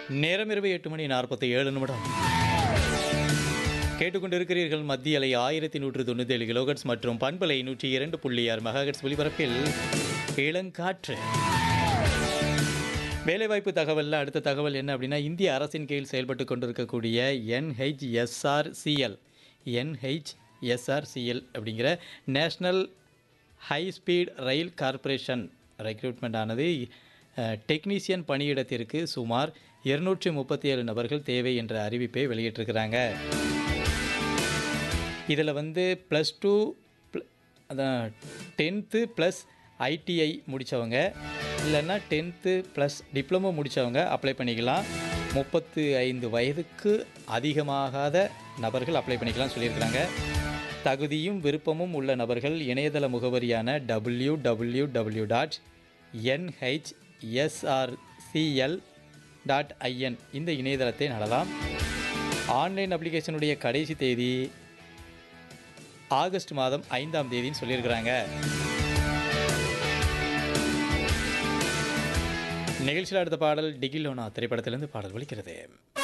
நேரம் இரவு எட்டு மணி நாற்பத்தி ஏழு நிமிடம் கேட்டுக்கொண்டிருக்கிறீர்கள் மத்திய அலை ஆயிரத்தி நூற்று தொண்ணூற்றி ஏழு கிலோகட்ஸ் மற்றும் பண்பலை நூற்றி இரண்டு புள்ளி ஆறு மெகாஹெட்ஸ் ஒலிபரப்பில் இளங்காற்று வேலைவாய்ப்பு தகவலில் அடுத்த தகவல் என்ன அப்படின்னா இந்திய அரசின் கீழ் செயல்பட்டு கொண்டிருக்கக்கூடிய என்ஹெச்எஸ்ஆர்சிஎல் என்ஹெச்எஸ்ஆர்சிஎல் அப்படிங்கிற national high speed rail corporation recruitment ஆனது டெக்னீசியன் பணியிடத்திற்கு சுமார் இருநூற்றி முப்பத்தி ஏழு நபர்கள் தேவை என்ற அறிவிப்பை வெளியிட்டிருக்கிறாங்க இதில் வந்து ப்ளஸ் டூ அதான் டென்த்து ப்ளஸ் ஐடிஐ முடித்தவங்க இல்லைன்னா டென்த்து ப்ளஸ் டிப்ளமோ முடித்தவங்க அப்ளை பண்ணிக்கலாம் முப்பத்து ஐந்து வயதுக்கு அதிகமாகாத நபர்கள் அப்ளை பண்ணிக்கலாம் சொல்லியிருக்கிறாங்க தகுதியும் விருப்பமும் உள்ள நபர்கள் இணையதள முகவரியான W W W dot NHSRCL dot IN இந்த இணையதளத்தை நடலாம் ஆன்லைன் அப்ளிகேஷனுடைய கடைசி தேதி ஆகஸ்ட் மாதம் ஐந்தாம் தேதின்னு சொல்லியிருக்கிறாங்க நிகழ்ச்சியில் அடுத்த பாடல் டிகிலோனா திரைப்படத்திலிருந்து பாடல் ஒலிக்கிறது